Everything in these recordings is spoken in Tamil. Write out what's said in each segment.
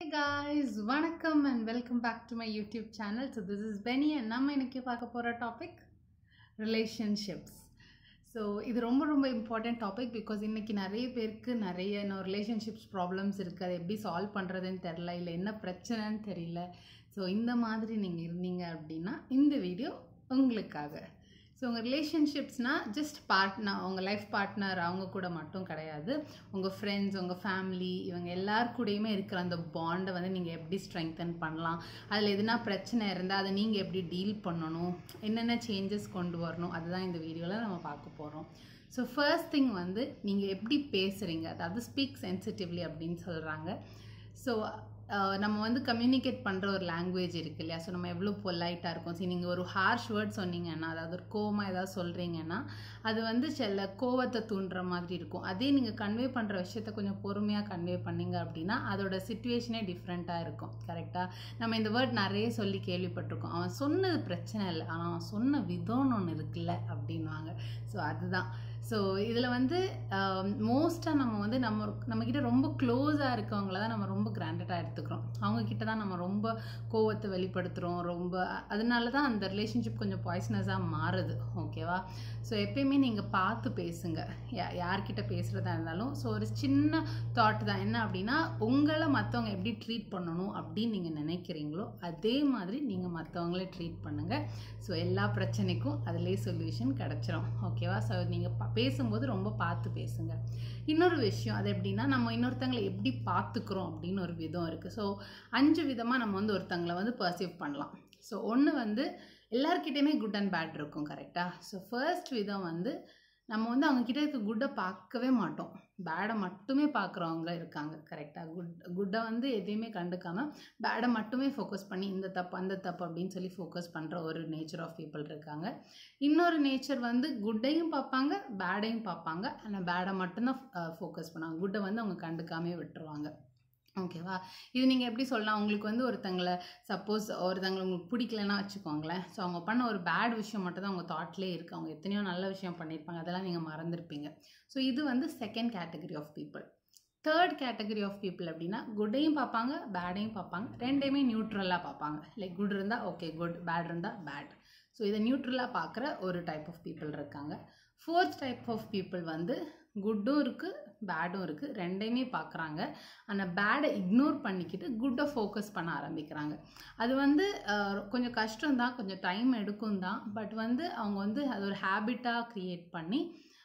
guys வணக்கம் and welcome back to my YouTube channel so this is Penny and நம்ம இன்னைக்கு பார்க்க போகிற டாபிக் ரிலேஷன்ஷிப்ஸ் ஸோ இது ரொம்ப ரொம்ப இம்பார்ட்டன்ட் டாபிக் பிகாஸ் இன்றைக்கி நிறைய பேருக்கு நிறைய இன்னும் ரிலேஷன்ஷிப்ஸ் ப்ராப்ளம்ஸ் இருக்குது அதை எப்படி சால்வ் பண்ணுறதுன்னு தெரில இல்லை என்ன பிரச்சனைன்னு தெரியல ஸோ இந்த மாதிரி நீங்கள் இருந்தீங்க அப்படின்னா இந்த வீடியோ உங்களுக்காக ஸோ உங்கள் ரிலேஷன்ஷிப்ஸ்னால் ஜஸ்ட் பார்ட்னர் உங்கள் லைஃப் பார்ட்னர் அவங்க கூட மட்டும் கிடையாது உங்கள் ஃப்ரெண்ட்ஸ் உங்கள் ஃபேமிலி இவங்க எல்லார் கூடயுமே இருக்கிற அந்த பாண்டை வந்து நீங்கள் எப்படி ஸ்ட்ரெங்தன் பண்ணலாம் அதில் எதுனா பிரச்சனை இருந்தால் அதை நீங்கள் எப்படி டீல் பண்ணணும் என்னென்ன சேஞ்சஸ் கொண்டு வரணும் அதுதான் இந்த வீடியோவில் நம்ம பார்க்க போகிறோம் ஸோ ஃபர்ஸ்ட் திங் வந்து நீங்கள் எப்படி பேசுகிறீங்க அதாவது ஸ்பீக் சென்சிட்டிவ்லி அப்படின்னு சொல்கிறாங்க ஸோ நம்ம வந்து கம்யூனிகேட் பண்ணுற ஒரு லாங்குவேஜ் இருக்கு இல்லையா ஸோ நம்ம எவ்வளோ பொலைட்டாக இருக்கும் சரி நீங்கள் ஒரு ஹார்ஷ் வேர்ட் சொன்னீங்கன்னா அதாவது ஒரு கோவமாக ஏதாவது சொல்கிறீங்கன்னா அது வந்து சில கோவத்தை தூண்டுற மாதிரி இருக்கும் அதே நீங்கள் கன்வே பண்ணுற விஷயத்த கொஞ்சம் பொறுமையாக கன்வே பண்ணீங்க அப்படின்னா அதோட சுச்சுவேஷனே டிஃப்ரெண்ட்டாக இருக்கும் கரெக்டாக நம்ம இந்த வேர்ட் நிறைய சொல்லி கேள்விப்பட்டிருக்கோம் அவன் சொன்னது பிரச்சனை இல்லை ஆனால் அவன் சொன்ன விதம்னு ஒன்று இருக்குல்ல அப்படின்வாங்க ஸோ அதுதான் ஸோ இதில் வந்து மோஸ்ட்டாக நம்ம வந்து நம்ம நம்மக்கிட்ட ரொம்ப க்ளோஸாக இருக்கவங்கள தான் நம்ம ரொம்ப கிராண்டடாக எடுத்துக்கிறோம் அவங்கக்கிட்ட தான் நம்ம ரொம்ப கோவத்தை வெளிப்படுத்துகிறோம் ரொம்ப அதனால தான் அந்த ரிலேஷன்ஷிப் கொஞ்சம் பாய்ஸ்னஸாக மாறுது ஓகேவா ஸோ எப்பயுமே நீங்கள் பார்த்து பேசுங்க யா யார்கிட்ட பேசுகிறதா இருந்தாலும் ஸோ ஒரு சின்ன தாட் தான் என்ன அப்படின்னா உங்களை மற்றவங்க எப்படி ட்ரீட் பண்ணணும் அப்படின்னு நீங்கள் நினைக்கிறீங்களோ அதே மாதிரி நீங்கள் மற்றவங்கள ட்ரீட் பண்ணுங்கள் ஸோ எல்லா பிரச்சனைக்கும் அதிலே சொல்யூஷன் கிடச்சிரும் ஓகேவா ஸோ நீங்கள் பேசும்போது ரொம்ப பார்த்து பேசுங்க இன்னொரு விஷயம் அது எப்படின்னா நம்ம இன்னொருத்தங்களை எப்படி பார்த்துக்கிறோம் அப்படின்னு ஒரு விதம் இருக்குது ஸோ அஞ்சு விதமாக நம்ம வந்து ஒருத்தங்களை வந்து பர்சீவ் பண்ணலாம் ஸோ ஒன்று வந்து எல்லாருக்கிட்டேயுமே குட் அண்ட் பேட் இருக்கும் கரெக்டாக ஸோ ஃபர்ஸ்ட் விதம் வந்து நம்ம வந்து அவங்கக்கிட்ட இருக்க குட்டை பார்க்கவே மாட்டோம் பேடை மட்டுமே பார்க்குறவங்க இருக்காங்க கரெக்டாக குட் குட்டை வந்து எதையுமே கண்டுக்காமல் பேடை மட்டுமே ஃபோக்கஸ் பண்ணி இந்த தப்பு அந்த தப்பு அப்படின்னு சொல்லி ஃபோக்கஸ் பண்ணுற ஒரு நேச்சர் ஆஃப் பீப்புள் இருக்காங்க இன்னொரு நேச்சர் வந்து குட்டையும் பார்ப்பாங்க பேடையும் பார்ப்பாங்க ஆனால் பேடை மட்டும்தான் ஃபோக்கஸ் பண்ணுவாங்க குட்டை வந்து அவங்க கண்டுக்காமே விட்டுருவாங்க ஓகேவா இது நீங்கள் எப்படி சொல்லலாம் உங்களுக்கு வந்து ஒருத்தங்களை சப்போஸ் ஒருத்தங்களை உங்களுக்கு பிடிக்கலன்னா வச்சுக்கோங்களேன் ஸோ அவங்க பண்ண ஒரு பேட் விஷயம் மட்டும் தான் அவங்க தாட்லேயே இருக்குது அவங்க எத்தனையோ நல்ல விஷயம் பண்ணியிருப்பாங்க அதெல்லாம் நீங்கள் மறந்துருப்பீங்க ஸோ இது வந்து second category of people third category of people அப்படின்னா குட்டையும் பார்ப்பாங்க பேடையும் பார்ப்பாங்க ரெண்டையுமே நியூட்ரலாக பார்ப்பாங்க லைக் குட் இருந்தால் ஓகே குட் பேட் இருந்தால் பேட் ஸோ இதை நியூட்ரலாக பார்க்குற ஒரு டைப் ஆஃப் பீப்புள் இருக்காங்க ஃபோர்த் டைப் ஆஃப் பீப்புள் வந்து குட்டும் இருக்குது பேடும் இருக்குது ரெண்டையுமே பார்க்குறாங்க ஆனால் பேடை இக்னோர் பண்ணிக்கிட்டு குட்டை ஃபோக்கஸ் பண்ண ஆரம்பிக்கிறாங்க அது வந்து கொஞ்சம் கஷ்டம்தான் கொஞ்சம் டைம் எடுக்கும் தான் பட் வந்து அவங்க வந்து அது ஒரு ஹேபிட்டாக க்ரியேட் பண்ணி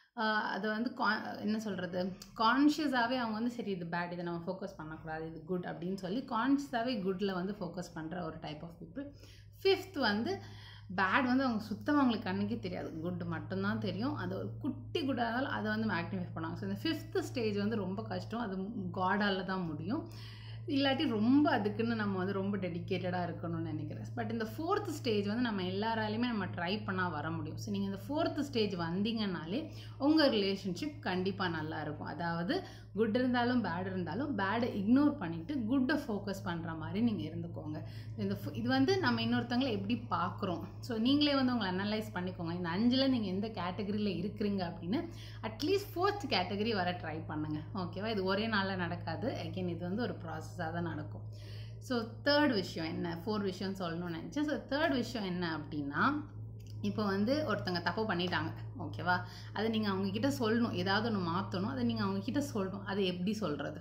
அதை வந்து கா என்ன சொல்கிறது கான்ஷியஸாகவே அவங்க வந்து சரி இது பேட் இதை நம்ம ஃபோக்கஸ் பண்ணக்கூடாது இது குட் அப்படின்னு சொல்லி கான்ஷியஸாகவே குட்டில் வந்து ஃபோக்கஸ் பண்ணுற ஒரு டைப் ஆஃப் பீப்புள் ஃபிஃப்த் வந்து பேட் வந்து அவங்க சுத்தமாக அவங்களுக்கு கண்ணுக்கே தெரியாது குட் மட்டும்தான் தெரியும் அது ஒரு குட்டி குட்டாக இருந்தாலும் அதை வந்து மேக்னிஃபை பண்ணுவாங்க ஸோ இந்த ஃபிஃப்த்து ஸ்டேஜ் வந்து ரொம்ப கஷ்டம் அது காடால் தான் முடியும் இல்லாட்டி ரொம்ப அதுக்குன்னு நம்ம வந்து ரொம்ப டெடிக்கேட்டடாக இருக்கணும்னு நினைக்கிறேன் பட் இந்த ஃபோர்த் ஸ்டேஜ் வந்து நம்ம எல்லாராலையுமே நம்ம ட்ரை பண்ணால் வர முடியும் ஸோ நீங்கள் இந்த ஃபோர்த் ஸ்டேஜ் வந்தீங்கன்னாலே உங்கள் ரிலேஷன்ஷிப் கண்டிப்பாக நல்லா இருக்கும் அதாவது குட் இருந்தாலும் பேட் இருந்தாலும் பேடை இக்னோர் பண்ணிவிட்டு குட்டை ஃபோக்கஸ் பண்ணுற மாதிரி நீங்கள் இருந்துக்கோங்க இந்த இது வந்து நம்ம இன்னொருத்தவங்களை எப்படி பார்க்குறோம் ஸோ நீங்களே வந்து உங்களை அனலைஸ் பண்ணிக்கோங்க இந்த அஞ்சில் நீங்கள் எந்த கேட்டகரியில் இருக்கிறீங்க அப்படின்னு அட்லீஸ்ட் ஃபோர்த் கேட்டகரி வர ட்ரை பண்ணுங்கள் ஓகேவா இது ஒரே நாளில் நடக்காது அகெயின் இது வந்து ஒரு ப்ராசஸாக தான் நடக்கும் ஸோ தேர்ட் விஷயம் என்ன ஃபோர் விஷயம் சொல்லணும்னு நினச்சேன் ஸோ தேர்ட் விஷயம் என்ன அப்படின்னா இப்போ வந்து ஒருத்தங்க தப்பு பண்ணிட்டாங்க ஓகேவா அதை நீங்கள் அவங்கக்கிட்ட சொல்லணும் ஏதாவது ஒன்று மாற்றணும் அதை நீங்கள் அவங்கக்கிட்ட சொல்லணும் அதை எப்படி சொல்கிறது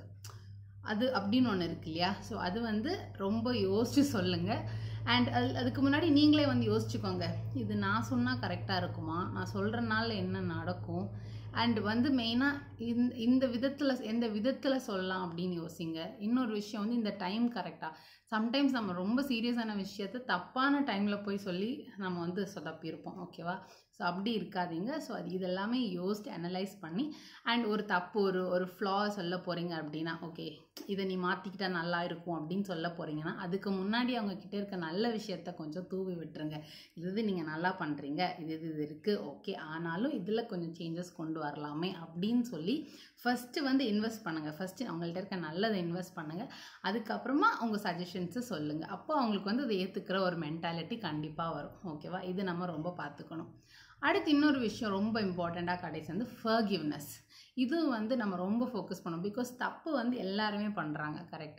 அது அப்படின்னு ஒன்று இருக்கு இல்லையா ஸோ அது வந்து ரொம்ப யோசித்து சொல்லுங்கள் அண்ட் அது அதுக்கு முன்னாடி நீங்களே வந்து யோசிச்சுக்கோங்க இது நான் சொன்னால் கரெக்டாக இருக்குமா நான் சொல்கிறனால என்ன நடக்கும் அண்ட் வந்து மெயினாக இந்த இந்த விதத்தில் எந்த விதத்தில் சொல்லலாம் அப்படின்னு யோசிங்க இன்னொரு விஷயம் வந்து இந்த டைம் கரெக்டாக சம்டைம்ஸ் நம்ம ரொம்ப சீரியஸான விஷயத்த தப்பான டைமில் போய் சொல்லி நம்ம வந்து சொதப்பியிருப்போம் ஓகேவா ஸோ அப்படி இருக்காதீங்க ஸோ அது இதெல்லாமே யோசித்து அனலைஸ் பண்ணி அண்ட் ஒரு தப்பு ஒரு ஒரு ஃப்ளா சொல்ல போகிறீங்க அப்படின்னா ஓகே இதை நீ மாற்றிக்கிட்டா நல்லா இருக்கும் அப்படின்னு சொல்ல போகிறீங்கன்னா அதுக்கு முன்னாடி அவங்க கிட்டே இருக்க நல்ல விஷயத்த கொஞ்சம் தூவி விட்டுருங்க இது இது நீங்கள் நல்லா பண்ணுறீங்க இது இது இது இருக்குது ஓகே ஆனாலும் இதில் கொஞ்சம் சேஞ்சஸ் கொண்டு வரலாமே அப்படின்னு சொல்லி ஃபஸ்ட்டு வந்து இன்வெஸ்ட் பண்ணுங்கள் ஃபஸ்ட்டு அவங்கள்ட்ட இருக்க நல்லதை இன்வெஸ்ட் பண்ணுங்கள் அதுக்கப்புறமா அவங்க சஜஷன்ஸு சொல்லுங்கள் அப்போ அவங்களுக்கு வந்து அதை ஏற்றுக்கிற ஒரு மென்டாலிட்டி கண்டிப்பாக வரும் ஓகேவா இது நம்ம ரொம்ப பார்த்துக்கணும் அடுத்து இன்னொரு விஷயம் ரொம்ப இம்பார்ட்டண்ட்டாக கடைசி வந்து ஃபர்கிவ்னஸ் இது வந்து நம்ம ரொம்ப ஃபோக்கஸ் பண்ணோம் பிகாஸ் தப்பு வந்து எல்லாருமே பண்ணுறாங்க கரெக்டாக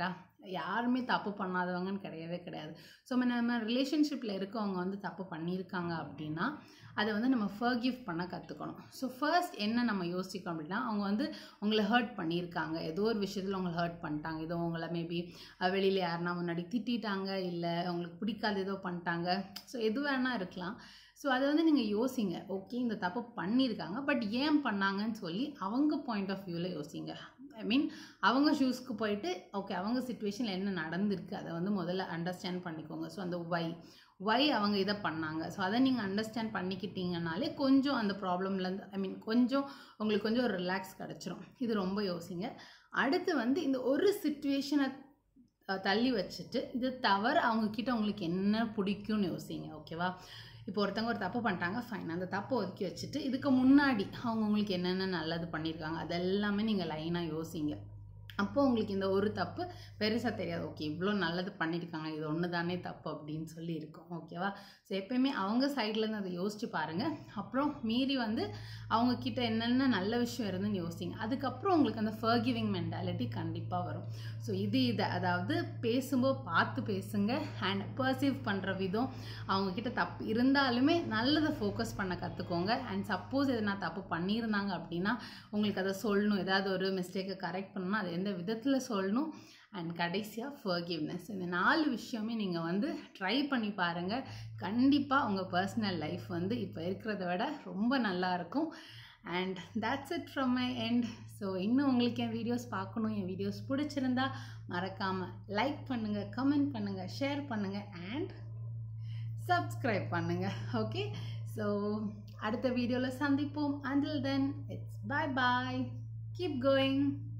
யாருமே தப்பு பண்ணாதவங்கன்னு கிடையவே கிடையாது ஸோ நம்ம ரிலேஷன்ஷிப்பில் இருக்கவங்க வந்து தப்பு பண்ணியிருக்காங்க அப்படின்னா அதை வந்து நம்ம ஃபர்கிவ் பண்ண கற்றுக்கணும் ஸோ ஃபர்ஸ்ட் என்ன நம்ம யோசிக்கணும் அப்படின்னா அவங்க வந்து உங்களை ஹர்ட் பண்ணியிருக்காங்க ஏதோ ஒரு விஷயத்தில் உங்களை ஹர்ட் பண்ணிட்டாங்க ஏதோ உங்களை மேபி வெளியில் யாருனா முன்னாடி திட்டிட்டாங்க இல்லை உங்களுக்கு பிடிக்காத ஏதோ பண்ணிட்டாங்க ஸோ எது வேணால் இருக்கலாம் ஸோ அதை வந்து நீங்கள் யோசிங்க ஓகே இந்த தப்பு பண்ணியிருக்காங்க பட் ஏன் பண்ணாங்கன்னு சொல்லி அவங்க பாயிண்ட் ஆஃப் வியூவில் யோசிங்க ஐ மீன் அவங்க ஷூஸ்க்கு போயிட்டு ஓகே அவங்க சுச்சுவேஷனில் என்ன நடந்திருக்கு அதை வந்து முதல்ல அண்டர்ஸ்டாண்ட் பண்ணிக்கோங்க ஸோ அந்த வை வை அவங்க இதை பண்ணாங்க ஸோ அதை நீங்கள் அண்டர்ஸ்டாண்ட் பண்ணிக்கிட்டீங்கனாலே கொஞ்சம் அந்த ப்ராப்ளம்லேருந்து ஐ மீன் கொஞ்சம் உங்களுக்கு கொஞ்சம் ஒரு ரிலாக்ஸ் கிடச்சிரும் இது ரொம்ப யோசிங்க அடுத்து வந்து இந்த ஒரு சுச்சுவேஷனை தள்ளி வச்சுட்டு இது தவிர அவங்கக்கிட்ட உங்களுக்கு என்ன பிடிக்கும்னு யோசிங்க ஓகேவா இப்போ ஒருத்தவங்க ஒரு தப்பு பண்ணிட்டாங்க ஃபைன் அந்த தப்பை ஒதுக்கி வச்சுட்டு இதுக்கு முன்னாடி அவங்க உங்களுக்கு என்னென்ன நல்லது பண்ணியிருக்காங்க அதெல்லாமே நீங்கள் லைனாக யோசிங்க அப்போ உங்களுக்கு இந்த ஒரு தப்பு பெருசாக தெரியாது ஓகே இவ்வளோ நல்லது பண்ணியிருக்காங்க இது ஒன்று தானே தப்பு அப்படின்னு சொல்லி இருக்கும் ஓகேவா ஸோ எப்பயுமே அவங்க சைட்லேருந்து அதை யோசிச்சு பாருங்கள் அப்புறம் மீறி வந்து அவங்கக்கிட்ட என்னென்ன நல்ல விஷயம் இருந்துன்னு யோசிங்க அதுக்கப்புறம் உங்களுக்கு அந்த ஃபர்கிவிங் மென்டாலிட்டி கண்டிப்பாக வரும் ஸோ இது இதை அதாவது பேசும்போது பார்த்து பேசுங்க அண்ட் பர்சீவ் பண்ணுற விதம் அவங்கக்கிட்ட தப்பு இருந்தாலுமே நல்லதை ஃபோக்கஸ் பண்ண கற்றுக்கோங்க அண்ட் சப்போஸ் எது நான் தப்பு பண்ணியிருந்தாங்க அப்படின்னா உங்களுக்கு அதை சொல்லணும் ஏதாவது ஒரு மிஸ்டேக்கை கரெக்ட் பண்ணணும் அது எந்த விதத்தில் சொல்லணும் அண்ட் கடைசியாக ஃபர்கிவ்னஸ் இந்த நாலு விஷயமே நீங்கள் வந்து ட்ரை பண்ணி பாருங்கள் கண்டிப்பாக உங்கள் பர்சனல் லைஃப் வந்து இப்போ இருக்கிறத விட ரொம்ப நல்லாயிருக்கும் and that's it from my end so இன்னும் உங்களுக்கு என் வீடியோஸ் பார்க்கணும் என் வீடியோஸ் பிடிச்சிருந்தா மறக்காமல் லைக் பண்ணுங்கள் கமெண்ட் பண்ணுங்கள் ஷேர் பண்ணுங்கள் அண்ட் சப்ஸ்கிரைப் பண்ணுங்கள் ஓகே ஸோ அடுத்த வீடியோவில் சந்திப்போம் until then it's bye bye keep going